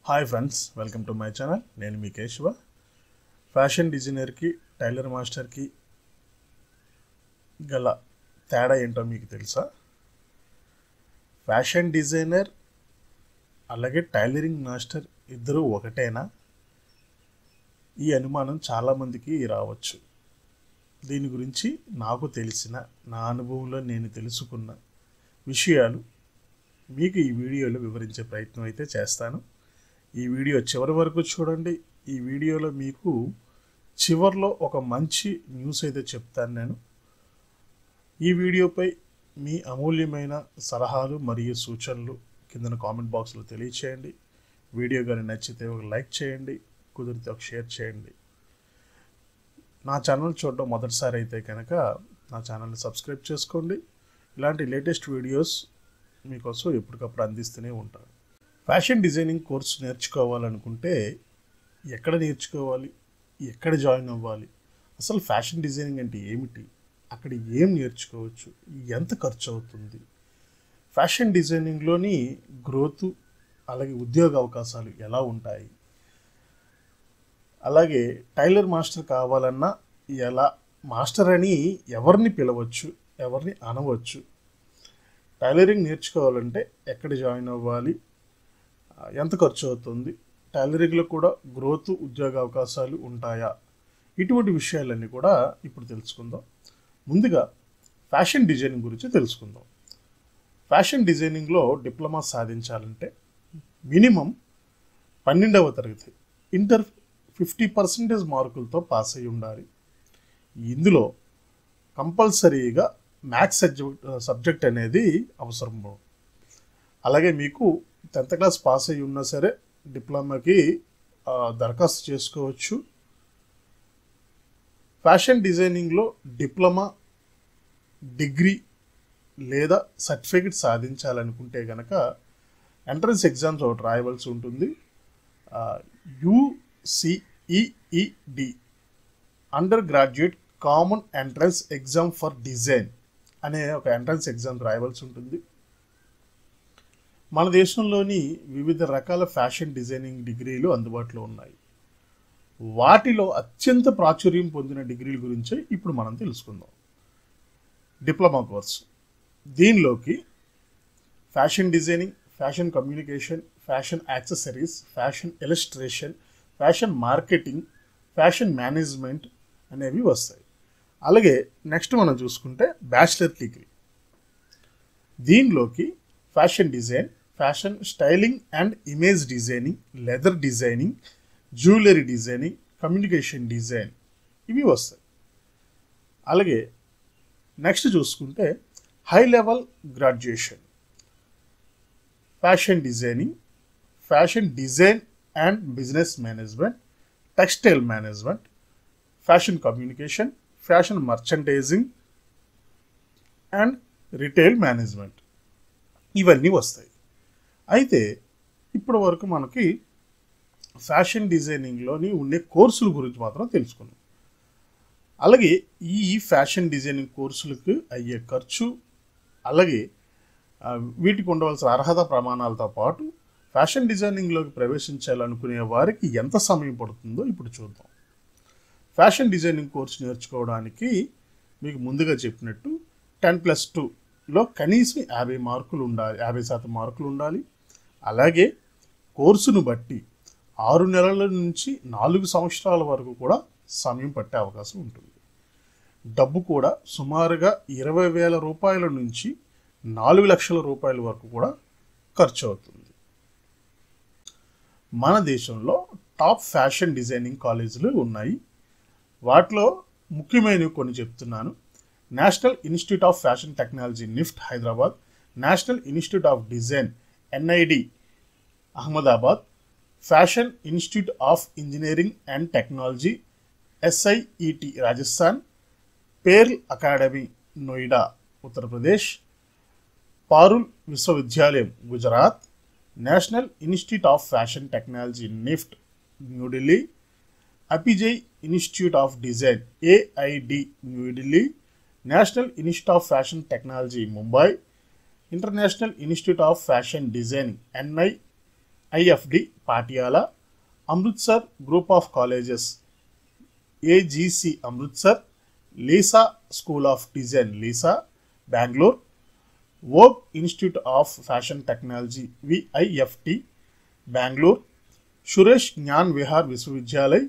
hi friends welcome to my channel నేను మీ Keshava fashion డిజైనర్కి టైలర్ మాస్టర్కి గల తేడా ఏంటో మీకు తెలుసా ఫ్యాషన్ డిజైనర్ అలాగే టైలరింగ్ మాస్టర్ ఇద్దరు ఒకటేనా ఈ అనుమానం చాలామందికి రావచ్చు దీని గురించి నాకు తెలిసిన నా అనుభవంలో నేను తెలుసుకున్న విషయాలు మీకు ఈ వీడియోలో వివరించే ప్రయత్నం అయితే చేస్తాను ఈ వీడియో చివరి వరకు చూడండి ఈ వీడియోలో మీకు చివర్లో ఒక మంచి న్యూస్ అయితే చెప్తాను నేను ఈ వీడియోపై మీ అమూల్యమైన సలహాలు మరియు సూచనలు కింద కామెంట్ బాక్స్లో తెలియచేయండి వీడియో కానీ నచ్చితే ఒక లైక్ చేయండి కుదిరితే ఒక షేర్ చేయండి నా ఛానల్ చూడడం మొదటిసారి అయితే కనుక నా ఛానల్ని సబ్స్క్రైబ్ చేసుకోండి ఇలాంటి లేటెస్ట్ వీడియోస్ మీకోసం ఎప్పటికప్పుడు అందిస్తూనే ఉంటాను ఫ్యాషన్ డిజైనింగ్ కోర్సు నేర్చుకోవాలనుకుంటే ఎక్కడ నేర్చుకోవాలి ఎక్కడ జాయిన్ అవ్వాలి అసలు ఫ్యాషన్ డిజైనింగ్ అంటే ఏమిటి అక్కడ ఏం నేర్చుకోవచ్చు ఎంత ఖర్చు అవుతుంది ఫ్యాషన్ డిజైనింగ్లోని గ్రోత్ అలాగే ఉద్యోగ అవకాశాలు ఎలా ఉంటాయి అలాగే టైలర్ మాస్టర్ కావాలన్నా ఎలా మాస్టర్ అని ఎవరిని పిలవచ్చు ఎవరిని అనవచ్చు టైలరింగ్ నేర్చుకోవాలంటే ఎక్కడ జాయిన్ అవ్వాలి ఆ, ఎంత ఖర్చు అవుతుంది టైలరింగ్లో కూడా గ్రోత్ ఉద్యోగ అవకాశాలు ఉంటాయా ఇటువంటి విషయాలన్నీ కూడా ఇప్పుడు తెలుసుకుందాం ముందుగా ఫ్యాషన్ డిజైనింగ్ గురించి తెలుసుకుందాం ఫ్యాషన్ డిజైనింగ్లో డిప్లొమా సాధించాలంటే మినిమం పన్నెండవ తరగతి ఇంటర్ ఫిఫ్టీ పర్సెంటేజ్ మార్కులతో పాస్ అయి ఉండాలి ఇందులో కంపల్సరీగా మ్యాథ్స్ సబ్జెక్ట్ సబ్జెక్ట్ అనేది అవసరం అలాగే మీకు టెన్త్ క్లాస్ పాస్ అయి ఉన్నా సరే డిప్లొమాకి ఆ, దరఖాస్తు చేసుకోవచ్చు ఫ్యాషన్ డిజైనింగ్లో డిప్లొమా డిగ్రీ లేదా సర్టిఫికెట్ సాధించాలనుకుంటే కనుక ఎంట్రన్స్ ఎగ్జామ్స్ ఒకటి రాయవలసి ఉంటుంది UCEED undergraduate common entrance exam for design అనే ఒక ఎంట్రన్స్ ఎగ్జామ్ రాయవలసి ఉంటుంది మన దేశంలోని వివిధ రకాల ఫ్యాషన్ డిజైనింగ్ డిగ్రీలు అందుబాటులో ఉన్నాయి వాటిలో అత్యంత ప్రాచుర్యం పొందిన డిగ్రీల గురించే ఇప్పుడు మనం తెలుసుకుందాం డిప్లొమా కోర్స్ దీనిలోకి fashion designing fashion communication fashion accessories fashion illustration fashion marketing fashion management అనేవి వస్తాయి అలాగే నెక్స్ట్ మనం చూసుకుంటే బ్యాచిలర్ డిగ్రీ దీనిలోకి fashion design fashion styling and image designing leather designing jewellery designing communication design ఇవి వస్తాయి అలాగే నెక్స్ట్ చూసుకుంటే high level graduation fashion designing fashion design and business management textile management fashion communication fashion merchandising and retail management ఇవన్నీ వస్తాయి అయితే ఇప్పటి వరకు మనకి ఫ్యాషన్ డిజైనింగ్లోని ఉండే కోర్సుల గురించి మాత్రం తెలుసుకున్నాం అలాగే ఈ ఫ్యాషన్ డిజైనింగ్ కోర్సులకు అయ్యే ఖర్చు అలాగే ఆ, వీటికి ఉండవలసిన అర్హత ప్రమాణాలతో పాటు ఫ్యాషన్ డిజైనింగ్లోకి ప్రవేశించాలనుకునే వారికి ఎంత సమయం పడుతుందో ఇప్పుడు చూద్దాం ఫ్యాషన్ డిజైనింగ్ కోర్సు నేర్చుకోవడానికి మీకు ముందుగా చెప్పినట్టు టెన్ ప్లస్ టూలో కనీసం యాభై మార్కులు ఉండాలి యాభై శాతం మార్కులు ఉండాలి అలాగే కోర్సును బట్టి ఆరు నెలల నుంచి నాలుగు సంవత్సరాల వరకు కూడా సమయం పట్టే అవకాశం ఉంటుంది డబ్బు కూడా సుమారుగా ఇరవై వేల రూపాయల నుంచి నాలుగు లక్షల రూపాయల వరకు కూడా ఖర్చు అవుతుంది మన దేశంలో టాప్ ఫ్యాషన్ డిజైనింగ్ కాలేజీలు ఉన్నాయి వాటిలో ముఖ్యమైనవి కొన్ని చెప్తున్నాను National Institute of Fashion Technology NIFT Hyderabad National Institute of Design NID Ahmedabad Fashion Institute of Engineering and Technology SIET Rajasthan Pearl Academy Noida Uttar Pradesh Parul విశ్వవిద్యాలయం Gujarat National Institute of Fashion Technology NIFT New Delhi Apeejay Institute of Design AID New Delhi National Institute of Fashion Technology Mumbai International Institute of Fashion Designing NI IFD Patiala Amritsar Group of Colleges AGC Amritsar LISAA School of Design Lisa Bengaluru Vogue Institute of Fashion Technology VIFT Bengaluru Suresh Gyan Vihar Vishwavidyalay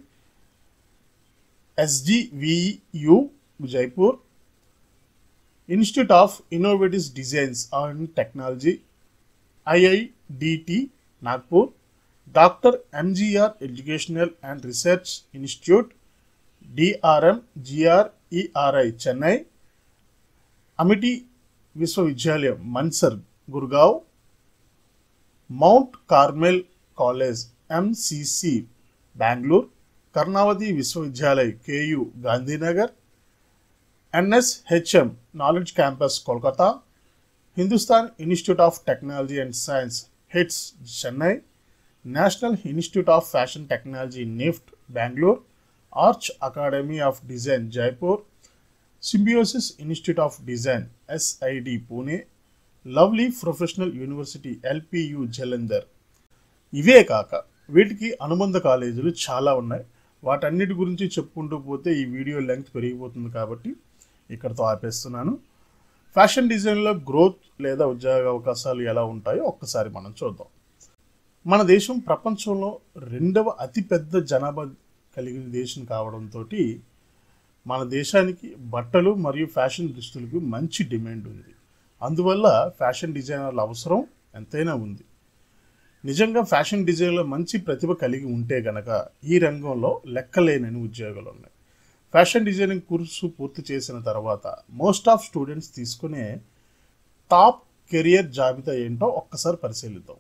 SGVU Jaipur Institute of Innovative Designs and Technology IIDT Nagpur Doctor MGR Educational and Research Institute DRM GRERI Chennai Amity విశ్వవిద్యాలయం Manesar Gurgaon Mount Carmel College MCC Bengaluru Karnavati Vishwavidyalay KU Gandhinagar NSHM Knowledge Campus Kolkata Hindustan Institute of Technology and Science HITS Chennai National Institute of Fashion Technology NIFT Bengaluru Arch Academy of Design Jaipur Symbiosis institute of Design SID Pune Lovely Professional University LPU Jalandhar ఇవే కాక వీటికి అనుబంధ కాలేజీలు చాలా ఉన్నాయి వాటన్నిటి గురించి చెప్పుకుంటూ పోతే ఈ వీడియో లెంగ్త్ పెరిగిపోతుంది కాబట్టి ఇక్కడతో ఆపేస్తున్నాను ఫ్యాషన్ డిజైన్లో గ్రోత్ లేదా ఉద్యోగ అవకాశాలు ఎలా ఉంటాయో ఒక్కసారి మనం చూద్దాం మన దేశం ప్రపంచంలో రెండవ అతిపెద్ద జనాభా కలిగిన దేశం కావడంతో మన దేశానికి బట్టలు మరియు ఫ్యాషన్ దుస్తులకు మంచి డిమాండ్ ఉంది అందువల్ల ఫ్యాషన్ డిజైనర్ల అవసరం ఎంతైనా ఉంది నిజంగా ఫ్యాషన్ డిజైన్లో మంచి ప్రతిభ కలిగి ఉంటే గనక ఈ రంగంలో లెక్కలేనని ఉద్యోగాలు ఉన్నాయి ఫ్యాషన్ డిజైనింగ్ కోర్సు పూర్తి చేసిన తర్వాత మోస్ట్ ఆఫ్ స్టూడెంట్స్ తీసుకునే టాప్ కెరియర్ జాబితా ఏంటో ఒక్కసారి పరిశీలిద్దాం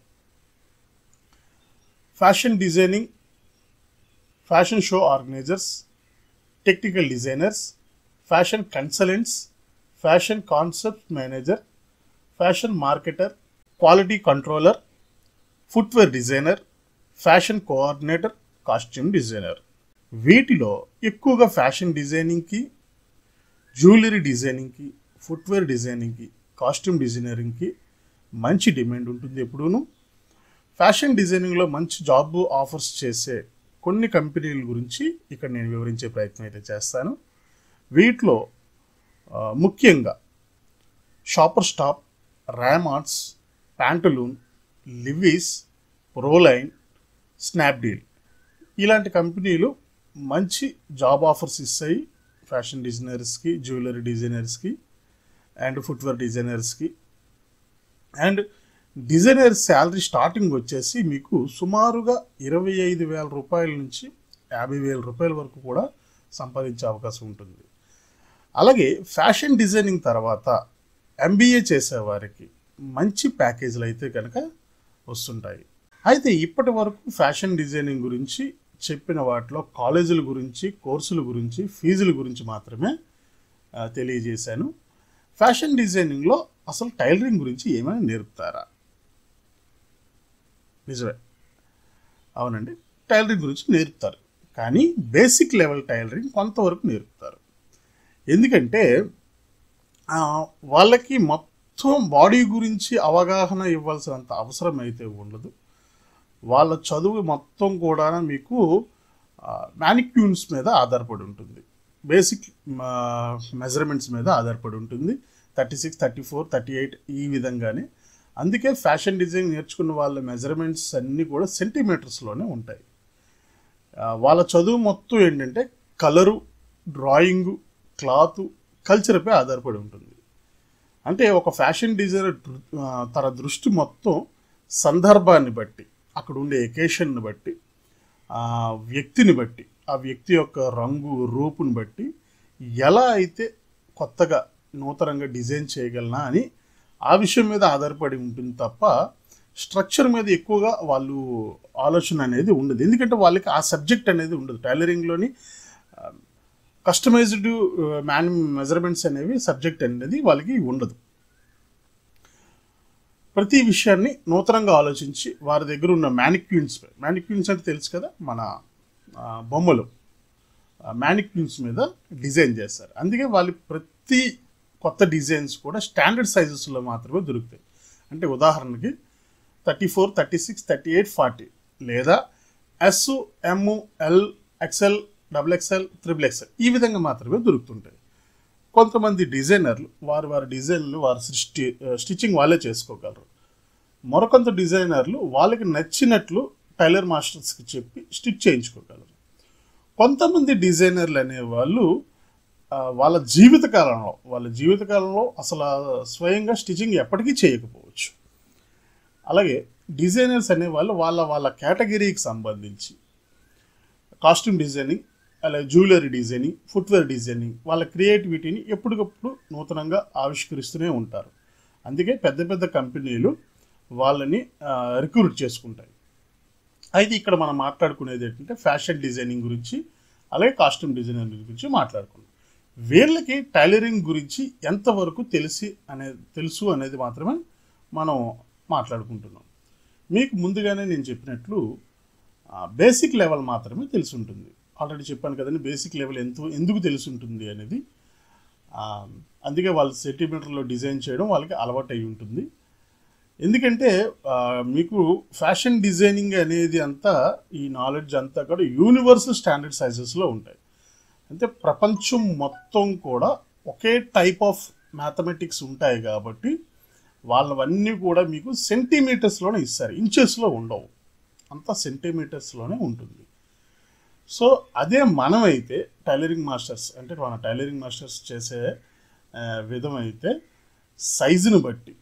fashion designing fashion show organisers technical designers fashion consultants fashion concept manager fashion marketer quality controller footwear designer fashion coordinator costume designer వీటిలో ఎక్కువగా ఫ్యాషన్ డిజైనింగ్కి జ్యువెలరీ డిజైనింగ్కి ఫుట్వేర్ డిజైనింగ్కి కాస్ట్యూమ్ డిజైనరింగ్కి మంచి డిమాండ్ ఉంటుంది ఎప్పుడూను ఫ్యాషన్ డిజైనింగ్లో మంచి జాబ్ ఆఫర్స్ చేసే కొన్ని కంపెనీల గురించి ఇక్కడ నేను వివరించే ప్రయత్నం అయితే చేస్తాను వీటిలో ఆ, ముఖ్యంగా షాపర్ స్టాప్ ర్యామ్ ఆర్ట్స్ ప్యాంటలూన్ లివిస్ ప్రోలైన్ స్నాప్డీల్ ఇలాంటి కంపెనీలు మంచి జాబ్ ఆఫర్స్ ఇస్తాయి ఫ్యాషన్ డిజైనర్స్కి జ్యువెలరీ డిజైనర్స్కి అండ్ ఫుట్వేర్ డిజైనర్స్కి అండ్ డిజైనర్ శాలరీ స్టార్టింగ్ వచ్చేసి మీకు సుమారుగా ఇరవై ఐదు వేల రూపాయల నుంచి యాభై వేల రూపాయల వరకు కూడా సంపాదించే అవకాశం ఉంటుంది అలాగే ఫ్యాషన్ డిజైనింగ్ తర్వాత ఎంబీఏ చేసేవారికి మంచి ప్యాకేజీలు అయితే కనుక వస్తుంటాయి అయితే ఇప్పటి వరకు ఫ్యాషన్ డిజైనింగ్ గురించి చెప్పిన వాటిలో కాలేజీల గురించి కోర్సుల గురించి ఫీజుల గురించి మాత్రమే ఆ, తెలియజేశాను ఫ్యాషన్ డిజైనింగ్లో అసలు టైలరింగ్ గురించి ఏమైనా నేర్పుతారా నిజమే అవునండి టైలరింగ్ గురించి నేర్పుతారు కానీ బేసిక్ లెవెల్ టైలరింగ్ కొంతవరకు నేర్పుతారు ఎందుకంటే ఆ, వాళ్ళకి మొత్తం బాడీ గురించి అవగాహన ఇవ్వాల్సినంత అవసరం అయితే ఉండదు వాళ్ళ చదువు మొత్తం కూడా మీకు మ్యానిక్యూన్స్ మీద ఆధారపడి ఉంటుంది బేసిక్ మెజర్మెంట్స్ మీద ఆధారపడి ఉంటుంది thirty six thirty four thirty eight ఈ విధంగానే అందుకే ఫ్యాషన్ డిజైన్ నేర్చుకున్న వాళ్ళ మెజర్మెంట్స్ అన్నీ కూడా సెంటీమీటర్స్లోనే ఉంటాయి ఆ, వాళ్ళ చదువు మొత్తం ఏంటంటే కలరు డ్రాయింగు క్లాత్ కల్చర్పై ఆధారపడి ఉంటుంది అంటే ఒక ఫ్యాషన్ డిజైనర్ దృ- ఆ, తన దృష్టి మొత్తం సందర్భాన్ని బట్టి అక్కడ ఉండే ఎకేషన్ని బట్టి ఆ వ్యక్తిని బట్టి ఆ వ్యక్తి యొక్క రంగు రూపుని బట్టి ఎలా అయితే కొత్తగా నూతనంగా డిజైన్ చేయగలనా అని ఆ విషయం మీద ఆధారపడి ఉంటుంది తప్ప స్ట్రక్చర్ మీద ఎక్కువగా వాళ్ళు ఆలోచన అనేది ఉండదు ఎందుకంటే వాళ్ళకి ఆ సబ్జెక్ట్ అనేది ఉండదు టైలరింగ్లోని కస్టమైజ్డ్ మ్యాన్ మెజర్మెంట్స్ అనేవి సబ్జెక్ట్ అనేది వాళ్ళకి ఉండదు ప్రతి విషయాన్ని నూతనంగా ఆలోచించి వారి దగ్గర ఉన్న మ్యానిక్యూన్స్ మ్యానిక్యూన్స్ అంటే తెలుసు కదా మన ఆ, బొమ్మలు మ్యానిక్యూన్స్ మీద డిజైన్ చేస్తారు అందుకే వాళ్ళు ప్రతి కొత్త డిజైన్స్ కూడా స్టాండర్డ్ సైజెస్లో మాత్రమే దొరుకుతాయి అంటే ఉదాహరణకి thirty four thirty six thirty eight forty లేదా S M L XL double XL triple XL ఈ విధంగా మాత్రమే దొరుకుతుంటాయి కొంతమంది డిజైనర్లు వారి వారి డిజైన్లు వారి సృష్టి స్టిచ్చింగ్ వాళ్ళే చేసుకోగలరు మరికొంత డిజైనర్లు వాళ్ళకి నచ్చినట్లు టైలర్ మాస్టర్స్కి చెప్పి స్టిచ్ చేయించుకోగలరు కొంతమంది డిజైనర్లు అనేవాళ్ళు ఆ, వాళ్ళ జీవితకాలంలో వాళ్ళ జీవితకాలంలో అసలు ఆ స్వయంగా స్టిచ్చింగ్ ఎప్పటికీ చేయకపోవచ్చు అలాగే డిజైనర్స్ అనేవాళ్ళు వాళ్ళ వాళ్ళ కేటగిరీకి సంబంధించి కాస్ట్యూమ్ డిజైనింగ్ అలాగే జ్యువెలరీ డిజైనింగ్ ఫుట్వేర్ డిజైనింగ్ వాళ్ళ క్రియేటివిటీని ఎప్పటికప్పుడు నూతనంగా ఆవిష్కరిస్తూనే ఉంటారు అందుకే పెద్ద పెద్ద కంపెనీలు వాళ్ళని రిక్రూట్ చేసుకుంటాయి అయితే ఇక్కడ మనం మాట్లాడుకునేది ఏంటంటే ఫ్యాషన్ డిజైనింగ్ గురించి అలాగే కాస్ట్యూమ్ డిజైనింగ్ గురించి మాట్లాడుకున్నాం వీళ్ళకి టైలరింగ్ గురించి ఎంతవరకు తెలిసి అనే తెలుసు అనేది మాత్రమే మనం మాట్లాడుకుంటున్నాం మీకు ముందుగానే నేను చెప్పినట్లు బేసిక్ లెవెల్ మాత్రమే తెలిసి ఉంటుంది ఆల్రెడీ చెప్పాను కదండి బేసిక్ లెవెల్ ఎంత ఎందుకు తెలిసి ఉంటుంది అనేది ఆ, అందుకే వాళ్ళు సెంటీమీటర్లో డిజైన్ చేయడం వాళ్ళకి అలవాటు అయి ఉంటుంది ఎందుకంటే ఆ, మీకు ఫ్యాషన్ డిజైనింగ్ అనేది అంతా ఈ నాలెడ్జ్ అంతా కూడా యూనివర్సల్ స్టాండర్డ్ సైజెస్లో ఉంటాయి అంటే ప్రపంచం మొత్తం కూడా ఒకే టైప్ ఆఫ్ మ్యాథమెటిక్స్ ఉంటాయి కాబట్టి వాళ్ళవన్నీ కూడా మీకు సెంటీమీటర్స్లోనే ఇస్తారు ఇంచెస్లో ఉండవు అంతా సెంటీమీటర్స్లోనే ఉంటుంది సో అదే మనమైతే టైలరింగ్ మాస్టర్స్ అంటే మన టైలరింగ్ మాస్టర్స్ చేసే ఆ, విధం అయితే సైజుని బట్టి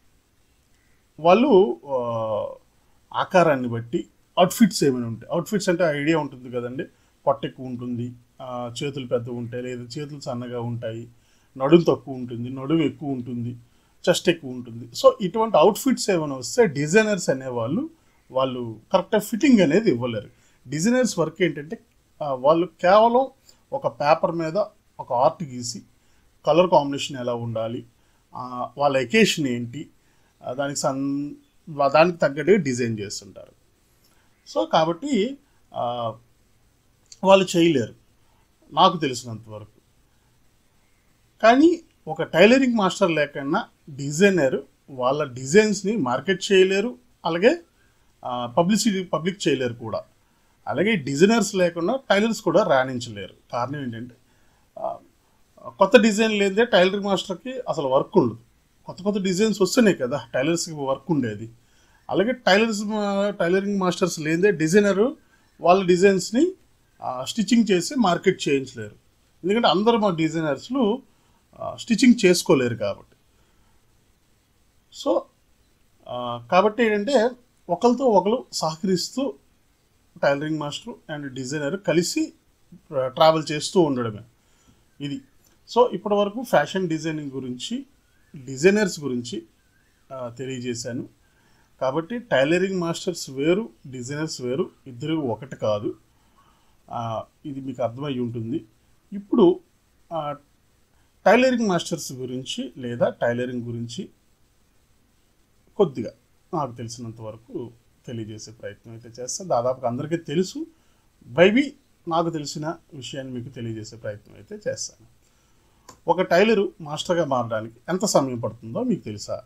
వాళ్ళు ఆ, ఆకారాన్ని బట్టి అవుట్ఫిట్స్ ఏమైనా ఉంటాయి అవుట్ఫిట్స్ అంటే ఐడియా ఉంటుంది కదండి పొట్ట ఎక్కువ ఉంటుంది ఆ, చేతులు పెద్దగా ఉంటాయి లేదా చేతులు సన్నగా ఉంటాయి నడుము తక్కువ ఉంటుంది నడుము ఎక్కువ ఉంటుంది చెస్ట్ ఎక్కువ ఉంటుంది సో ఇటువంటి అవుట్ఫిట్స్ ఏమైనా వస్తే డిజైనర్స్ అనేవాళ్ళు వాళ్ళు కరెక్ట్గా ఫిట్టింగ్ అనేది ఇవ్వలేరు డిజైనర్స్ వర్క్ ఏంటంటే ఆ, వాళ్ళు కేవలం ఒక పేపర్ మీద ఒక ఆర్ట్ గీసి కలర్ కాంబినేషన్ ఎలా ఉండాలి ఆ, వాళ్ళ ఎకేషన్ ఏంటి ఆ, దానికి సన్ వా- దానికి తగ్గట్టుగా డిజైన్ చేస్తుంటారు సో కాబట్టి ఆ, వాళ్ళు చేయలేరు నాకు తెలిసినంత వరకు కానీ ఒక టైలరింగ్ మాస్టర్ లేకన్నా డిజైనర్ వాళ్ళ డిజైన్స్ని మార్కెట్ చేయలేరు అలాగే పబ్లిసిటీ పబ్లిక్ చేయలేరు కూడా అలాగే డిజైనర్స్ లేకుండా టైలర్స్ కూడా రాణించలేరు కారణం ఏంటంటే ఆ, కొత్త డిజైన్ లేదే టైలరింగ్ మాస్టర్కి అసలు వర్క్ ఉండదు కొత్త కొత్త డిజైన్స్ వస్తున్నాయి కదా టైలర్స్కి వర్క్ ఉండేది అలాగే టైలర్స్ మా- టైలరింగ్ మాస్టర్స్ లేదే డిజైనరు వాళ్ళ డిజైన్స్ని స్టిచ్చింగ్ చేసి మార్కెట్ చేయించలేరు ఎందుకంటే అందరూ మా డిజైనర్స్లు స్టిచ్చింగ్ చేసుకోలేరు కాబట్టి సో ఆ, కాబట్టి ఏంటంటే ఒకరితో ఒకరు సహకరిస్తూ టైలరింగ్ మాస్టర్ అండ్ డిజైనర్ కలిసి ట్రావెల్ చేస్తూ ఉండడమే ఇది సో ఇప్పటి వరకు ఫ్యాషన్ డిజైనింగ్ గురించి డిజైనర్స్ గురించి ఆ, తెలియజేశాను కాబట్టి టైలరింగ్ మాస్టర్స్ వేరు డిజైనర్స్ వేరు ఇద్దరు ఒకటి కాదు ఆ, ఇది మీకు అర్థమై ఉంటుంది ఇప్పుడు ఆ, టైలరింగ్ మాస్టర్స్ గురించి లేదా టైలరింగ్ గురించి కొద్దిగా నాకు తెలిసినంత వరకు తెలియజేసే ప్రయత్నం అయితే చేస్తాను దాదాపుగా అందరికీ తెలుసు బైబీ నాకు తెలిసిన విషయాన్ని మీకు తెలియజేసే ప్రయత్నం అయితే చేస్తాను ఒక టైలరు మాస్టర్గా మారడానికి ఎంత సమయం పడుతుందో మీకు తెలుసా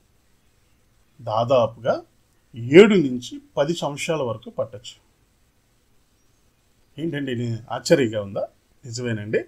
దాదాపుగా ఏడు నుంచి పది సంవత్సరాల వరకు పట్టచ్చు ఏంటండి ఇది ఆశ్చర్యంగా ఉందా నిజమేనండి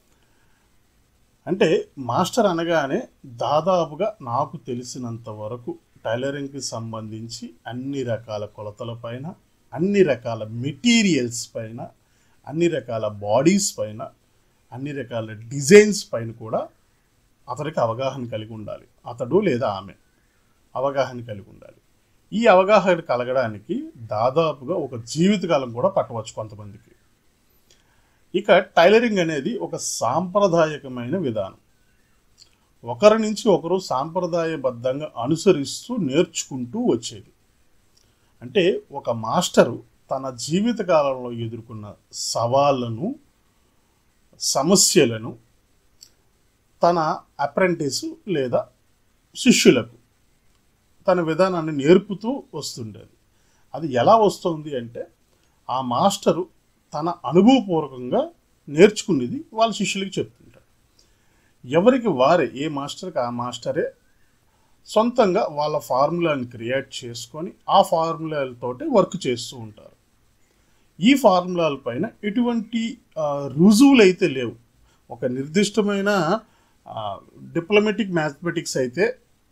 అంటే మాస్టర్ అనగానే దాదాపుగా నాకు తెలిసినంత వరకు టైలరింగ్కి సంబంధించి అన్ని రకాల కొలతల పైన అన్ని రకాల మెటీరియల్స్ పైన అన్ని రకాల బాడీస్ పైన అన్ని రకాల డిజైన్స్ పైన కూడా అతడికి అవగాహన కలిగి ఉండాలి అతడు లేదా ఆమె అవగాహన కలిగి ఉండాలి ఈ అవగాహన కలగడానికి దాదాపుగా ఒక జీవితకాలం కూడా పట్టవచ్చు కొంతమందికి ఇక టైలరింగ్ అనేది ఒక సాంప్రదాయకమైన విధానం ఒకరి నుంచి ఒకరు సాంప్రదాయబద్ధంగా అనుసరిస్తూ నేర్చుకుంటూ వచ్చేది అంటే ఒక మాస్టరు తన జీవితకాలంలో ఎదుర్కొన్న సవాళ్ళను సమస్యలను తన అప్రెంటిస్ లేదా శిష్యులకు తన విధానాన్ని నేర్పుతూ వస్తుండేది అది ఎలా వస్తుంది అంటే ఆ మాస్టరు తన అనుభవపూర్వకంగా నేర్చుకునేది వాళ్ళ శిష్యులకి చెప్తుంటాడు ఎవరికి వారే ఏ మాస్టర్కి ఆ మాస్టరే సొంతంగా వాళ్ళ ఫార్ములాని క్రియేట్ చేసుకొని ఆ ఫార్ములాలతోటి వర్క్ చేస్తూ ఉంటారు ఈ ఫార్ములాల పైన ఎటువంటి ఆ, రుజువులు అయితే లేవు ఒక నిర్దిష్టమైన డిప్లొమాటిక్ మ్యాథమెటిక్స్ అయితే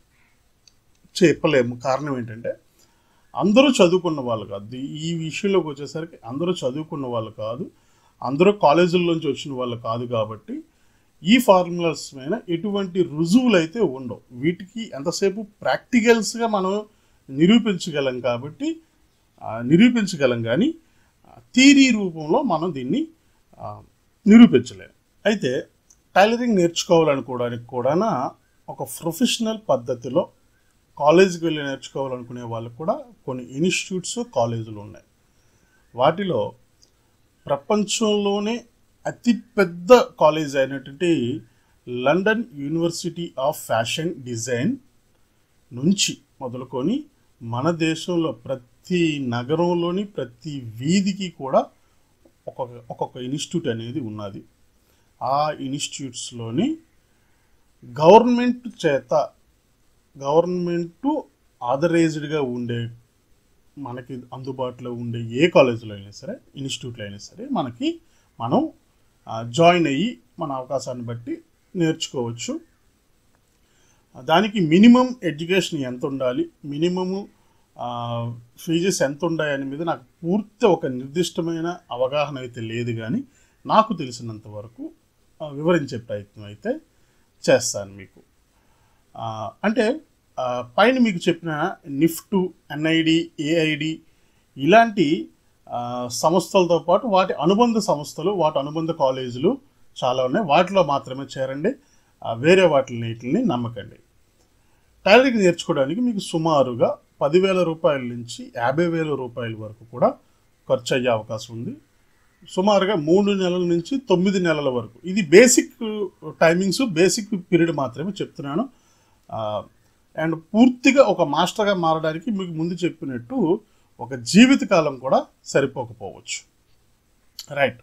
చెప్పలేము కారణం ఏంటంటే అందరూ చదువుకున్న వాళ్ళు కాదు ఈ- ఈ విషయంలోకి వచ్చేసరికి అందరూ చదువుకున్న వాళ్ళు కాదు అందరూ కాలేజీల్లోంచి వచ్చిన వాళ్ళు కాదు కాబట్టి ఈ ఫార్ములాస్ పైన ఎటువంటి రుజువులు అయితే ఉండవు వీటికి ఎంతసేపు ప్రాక్టికల్స్గా మనం నిరూపించగలం కాబట్టి ఆ, నిరూపించగలం కానీ థీరీ రూపంలో మనం దీన్ని ఆ, నిరూపించలేము అయితే టైలరింగ్ నేర్చుకోవాలనుకోవడానికి కూడా ఒక ప్రొఫెషనల్ పద్ధతిలో కాలేజీకి వెళ్ళి నేర్చుకోవాలనుకునే వాళ్ళకు కూడా కొన్ని ఇన్స్టిట్యూట్స్ కాలేజీలు ఉన్నాయి వాటిలో ప్రపంచంలోనే అతిపెద్ద కాలేజ్ అయినటువంటి London University of Fashion Design నుంచి మొదలుకొని మన దేశంలో ప్రతి నగరంలోని ప్రతి వీధికి కూడా ఒక్కొక్క ఒక్కొక్క ఇన్స్టిట్యూట్ అనేది ఉన్నది ఆ ఇన్స్టిట్యూట్స్లోని గవర్నమెంట్ చేత గవర్నమెంట్ ఆథరైజ్డ్గా ఉండే మనకి అందుబాటులో ఉండే ఏ కాలేజీలో అయినా సరే ఇన్స్టిట్యూట్లో అయినా సరే మనకి మనం ఆ, జాయిన్ అయ్యి మన అవకాశాన్ని బట్టి నేర్చుకోవచ్చు దానికి మినిమం ఎడ్యుకేషన్ ఎంత ఉండాలి మినిమము ఫీజెస్ ఎంత ఉండాలి అనే మీద నాకు పూర్తి ఒక నిర్దిష్టమైన అవగాహన అయితే లేదు కానీ నాకు తెలిసినంత వరకు ఆ, వివరించే ప్రయత్నం అయితే చేస్తాను మీకు ఆ, అంటే ఆ, పైన మీకు చెప్పిన నిఫ్ట్ ఎన్ఐడి ఏఐడి ఇలాంటి ఆ, సంస్థలతో పాటు వాటి అనుబంధ సంస్థలు వాటి అనుబంధ కాలేజీలు చాలా ఉన్నాయి వాటిలో మాత్రమే చేరండి ఆ, వేరే వాటిని నమ్మకండి టైలరింగ్ నేర్చుకోవడానికి మీకు సుమారుగా పదివేల రూపాయల నుంచి యాభై వేల రూపాయల వరకు కూడా ఖర్చు అయ్యే అవకాశం ఉంది సుమారుగా మూడు నెలల నుంచి తొమ్మిది నెలల వరకు ఇది బేసిక్ టైమింగ్స్ బేసిక్ పీరియడ్ మాత్రమే చెప్తున్నాను అండ్ పూర్తిగా ఒక మాస్టర్గా మారడానికి మీకు ముందు చెప్పినట్టు ఒక జీవితకాలం కూడా సరిపోకపోవచ్చు రైట్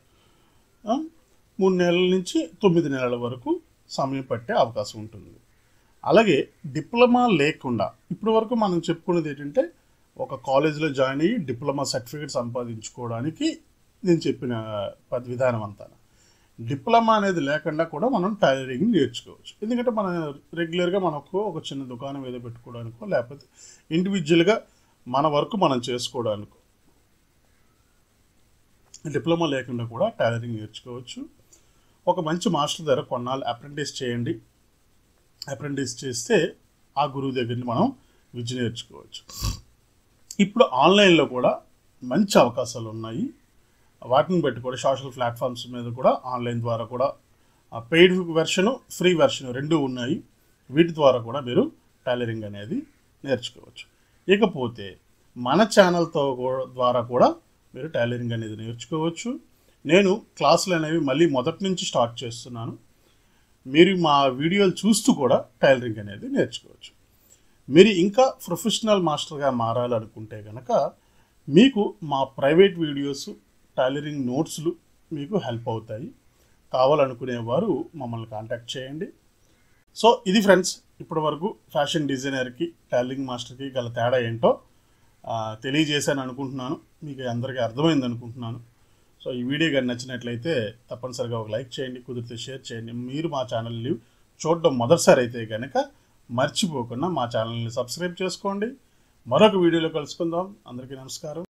మూడు నెలల నుంచి తొమ్మిది నెలల వరకు సమయం పట్టే అవకాశం ఉంటుంది అలాగే డిప్లొమా లేకుండా ఇప్పటి వరకు మనం చెప్పుకున్నది ఏంటంటే ఒక కాలేజీలో జాయిన్ అయ్యి డిప్లొమా సర్టిఫికేట్ సంపాదించుకోవడానికి నేను చెప్పిన పద్ విధానం అంతా డిప్లొమా అనేది లేకుండా కూడా మనం టైలరింగ్ నేర్చుకోవచ్చు ఎందుకంటే మన రెగ్యులర్గా మనకు ఒక చిన్న దుకాణం ఏదో పెట్టుకోవడానికో లేకపోతే ఇండివిజువల్గా మన వర్క్ మనం చేసుకోవడానికో డిప్లొమా లేకుండా కూడా టైలరింగ్ నేర్చుకోవచ్చు ఒక మంచి మాస్టర్ దగ్గర కొన్నాళ్ళు అప్రెంటిస్ చేయండి అప్రెంటిస్ చేస్తే ఆ గురువు దగ్గర మనం విద్య నేర్చుకోవచ్చు ఇప్పుడు ఆన్లైన్లో కూడా మంచి అవకాశాలు ఉన్నాయి వాటిని బట్టి కూడా సోషల్ ప్లాట్ఫామ్స్ మీద కూడా ఆన్లైన్ ద్వారా కూడా పెయిడ్ వెర్షను ఫ్రీ వెర్షన్ రెండు ఉన్నాయి వీటి ద్వారా కూడా మీరు టైలరింగ్ అనేది నేర్చుకోవచ్చు ఇకపోతే మన ఛానల్తో కూడా- ద్వారా కూడా మీరు టైలరింగ్ అనేది నేర్చుకోవచ్చు నేను క్లాసులు అనేవి మళ్ళీ మొదటి నుంచి స్టార్ట్ చేస్తున్నాను మీరు మా వీడియోలు చూస్తూ కూడా టైలరింగ్ అనేది నేర్చుకోవచ్చు మీరు ఇంకా ప్రొఫెషనల్ మాస్టర్గా మారాలనుకుంటే కనుక మీకు మా ప్రైవేట్ వీడియోస్ టైలరింగ్ నోట్స్లు మీకు హెల్ప్ అవుతాయి కావాలనుకునేవారు మమ్మల్ని కాంటాక్ట్ చేయండి సో ఇది ఫ్రెండ్స్ ఇప్పటి వరకు ఫ్యాషన్ డిజైనర్కి టైలరింగ్ మాస్టర్కి గల తేడా ఏంటో ఆ, తెలియజేశాను అనుకుంటున్నాను మీకు అందరికీ అర్థమైంది అనుకుంటున్నాను సో ఈ వీడియో కానీ నచ్చినట్లయితే తప్పనిసరిగా ఒక లైక్ చేయండి కుదిరితే షేర్ చేయండి మీరు మా ఛానల్ని చూడడం మొదటిసారి అయితే కనుక మర్చిపోకుండా మా ఛానల్ని సబ్స్క్రైబ్ చేసుకోండి మరొక వీడియోలో కలుసుకుందాం అందరికీ నమస్కారం